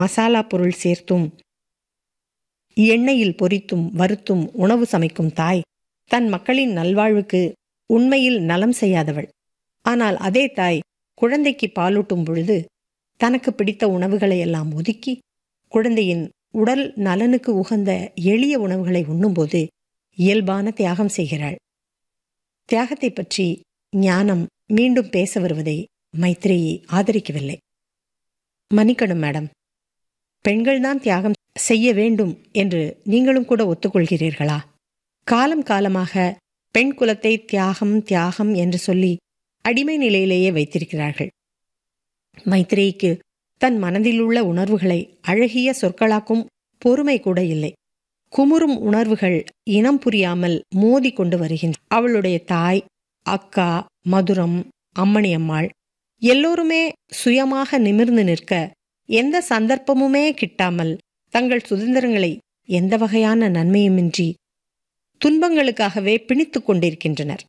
மசாலா பொருள் சேர்த்தும் எண்ணெயில் பொரித்தும் வறுத்தும் உணவு சமைக்கும் தாய் தன் மக்களின் நல்வாழ்வுக்கு உண்மையில் நலம் செய்யாதவள் ஆனால் அதே தாய் குழந்தைக்கு பாலூட்டும் பொழுது தனக்கு பிடித்த உணவுகளை எல்லாம் ஒதுக்கி குழந்தையின் உடல் நலனுக்கு உகந்த எளிய உணவுகளை உண்ணும்போது இயல்பான தியாகம் செய்கிறாள் தியாகத்தை பற்றி ஞானம் மீண்டும் பேச வருவதை மைத்ரேயி ஆதரிக்கவில்லை மன்னிக்கணும் மேடம் பெண்கள்தான் தியாகம் செய்ய வேண்டும் என்று நீங்களும் கூட ஒத்துக்கொள்கிறீர்களா காலம் காலமாக பெண் குலத்தை தியாகம் தியாகம் என்று சொல்லி அடிமை நிலையிலேயே வைத்திருக்கிறார்கள் மைத்ரேயிக்கு தன் மனதில் உள்ள உணர்வுகளை அழகிய சொற்களாக்கும் பொறுமை கூட இல்லை குமுறும் உணர்வுகள் இனம் புரியாமல் மோதி கொண்டு வருகின்றன அவளுடைய தாய் அக்கா மதுரம் அம்மணி அம்மாள் எல்லோருமே சுயமாக நிமிர்ந்து நிற்க எந்த சந்தர்ப்பமுமே கிட்டாமல் தங்கள் சுதந்திரங்களை எந்த வகையான நன்மையுமின்றி துன்பங்களுக்காகவே பிணித்துக் கொண்டிருக்கின்றனர்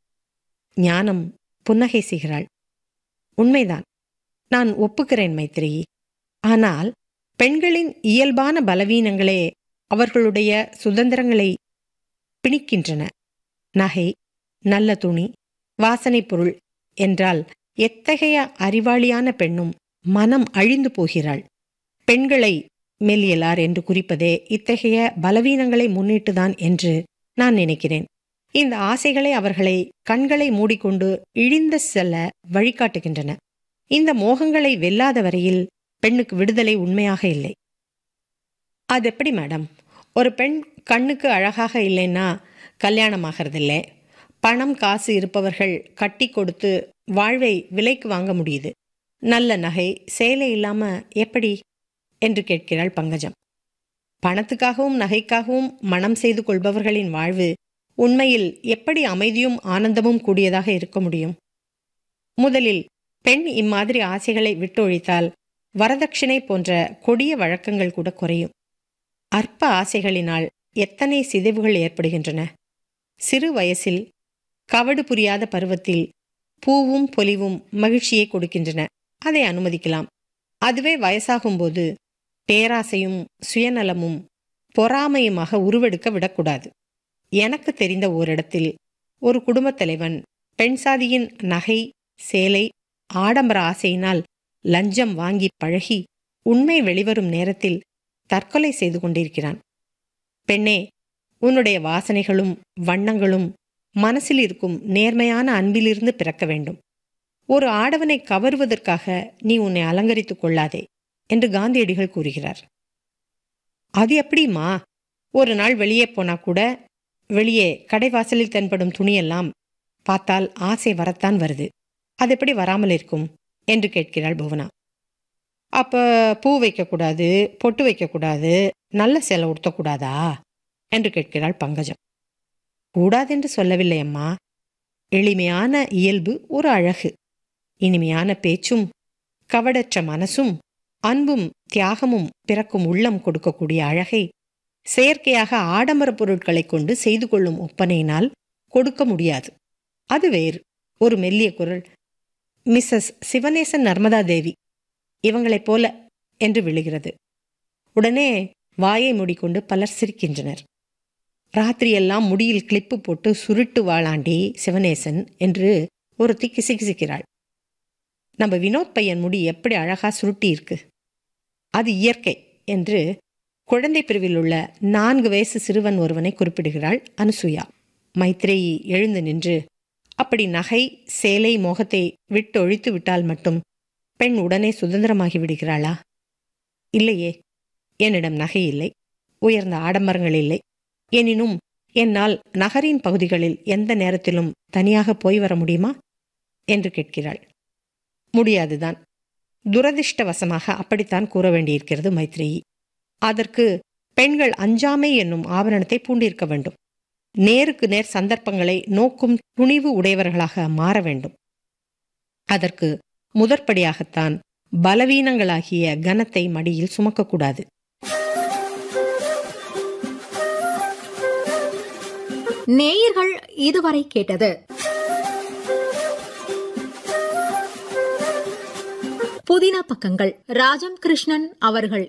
ஞானம் புன்னகை செய்கிறாள் உண்மைதான் நான் ஒப்புக்கிறேன் மைத்திரி ஆனால் பெண்களின் இயல்பான பலவீனங்களே அவர்களுடைய சுதந்திரங்களை பிணிக்கின்றன நகை நல்ல துணி வாசனை பொருள் என்றால் எத்தகைய அறிவாளியான பெண்ணும் மனம் அழிந்து போகிறாள் பெண்களை மெல்லியலார் என்று குறிப்பதே இத்தகைய பலவீனங்களை முன்னிட்டுதான் என்று நான் நினைக்கிறேன் இந்த ஆசைகளை அவர்களை கண்களை மூடிக்கொண்டு இழிந்து செல்ல வழிகாட்டுகின்றன இந்த மோகங்களை வெல்லாத வரையில் பெண்ணுக்கு விடுதலை உண்மையாக இல்லை அது எப்படி மேடம் ஒரு பெண் கண்ணுக்கு அழகாக இல்லைன்னா கல்யாணம் ஆகிறதில்லை பணம் காசு இருப்பவர்கள் கட்டி கொடுத்து வாழ்வை விலைக்கு வாங்க முடியுது நல்ல நகை சேலை இல்லாம எப்படி என்று கேட்கிறாள் பங்கஜம் பணத்துக்காகவும் நகைக்காகவும் மனம் செய்து கொள்பவர்களின் வாழ்வு உண்மையில் எப்படி அமைதியும் ஆனந்தமும் கூடியதாக இருக்க முடியும் முதலில் பெண் இம்மாதிரி ஆசைகளை விட்டொழித்தால் வரதட்சிணை போன்ற கொடிய வழக்கங்கள் கூட குறையும் அற்ப ஆசைகளினால் எத்தனை சிதைவுகள் ஏற்படுகின்றன சிறு வயசில் கவடு புரியாத பருவத்தில் பூவும் பொலிவும் மகிழ்ச்சியை கொடுக்கின்றன அதை அனுமதிக்கலாம் அதுவே வயசாகும்போது பேராசையும் சுயநலமும் பொறாமையுமாக உருவெடுக்க விடக்கூடாது எனக்கு தெரிந்த ஓரிடத்தில் ஒரு குடும்பத் தலைவன் பெண் சாதியின் நகை சேலை ஆடம்பர ஆசையினால் லஞ்சம் வாங்கி பழகி உண்மை வெளிவரும் நேரத்தில் தற்கொலை செய்து கொண்டிருக்கிறான் பெண்ணே உன்னுடைய வாசனைகளும் வண்ணங்களும் மனசில் இருக்கும் நேர்மையான அன்பிலிருந்து பிறக்க வேண்டும் ஒரு ஆடவனை கவருவதற்காக நீ உன்னை அலங்கரித்துக் கொள்ளாதே என்று காந்தியடிகள் கூறுகிறார் அது எப்படிமா ஒரு நாள் வெளியே போனா கூட வெளியே கடைவாசலில் தென்படும் துணியெல்லாம் பார்த்தால் ஆசை வரத்தான் வருது அது எப்படி வராமல் இருக்கும் என்று கேட்கிறாள் புவனா அப்ப பூ வைக்கக்கூடாது பொட்டு வைக்கக்கூடாது நல்ல சேலை உடுத்தக்கூடாதா என்று கேட்கிறாள் பங்கஜம் கூடாதென்று சொல்லவில்லை அம்மா எளிமையான இயல்பு ஒரு அழகு இனிமையான பேச்சும் கவடற்ற மனசும் அன்பும் தியாகமும் பிறக்கும் உள்ளம் கொடுக்கக்கூடிய அழகை செயற்கையாக ஆடம்பர பொருட்களை கொண்டு செய்து கொள்ளும் ஒப்பனையினால் கொடுக்க முடியாது அது வேறு ஒரு மெல்லிய குரல் மிஸ்ஸஸ் சிவநேசன் நர்மதா தேவி இவங்களைப் போல என்று விழுகிறது உடனே வாயை மூடிக்கொண்டு பலர் சிரிக்கின்றனர் ராத்திரியெல்லாம் முடியில் கிளிப்பு போட்டு சுருட்டு வாளாண்டி சிவநேசன் என்று ஒருத்தி கிசுகிசுக்கிறாள் நம்ம வினோத் பையன் முடி எப்படி அழகா சுருட்டி இருக்கு அது இயற்கை என்று குழந்தை பிரிவில் உள்ள நான்கு வயசு சிறுவன் ஒருவனை குறிப்பிடுகிறாள் அனுசுயா மைத்ரேயி எழுந்து நின்று அப்படி நகை சேலை மோகத்தை விட்டு ஒழித்து விட்டால் மட்டும் பெண் உடனே சுதந்திரமாகி விடுகிறாளா இல்லையே என்னிடம் நகை இல்லை உயர்ந்த ஆடம்பரங்கள் இல்லை எனினும் என்னால் நகரின் பகுதிகளில் எந்த நேரத்திலும் தனியாக போய் வர முடியுமா என்று கேட்கிறாள் முடியாதுதான் துரதிர்ஷ்டவசமாக அப்படித்தான் கூற வேண்டியிருக்கிறது மைத்ரேயி அதற்கு பெண்கள் அஞ்சாமை என்னும் ஆவரணத்தை பூண்டிருக்க வேண்டும் நேருக்கு நேர் சந்தர்ப்பங்களை நோக்கும் துணிவு உடையவர்களாக மாற வேண்டும் அதற்கு முதற்படியாகத்தான் பலவீனங்களாகிய கனத்தை மடியில் சுமக்கக்கூடாது நேயர்கள் இதுவரை கேட்டது புதின பக்கங்கள் ராஜம் கிருஷ்ணன் அவர்கள்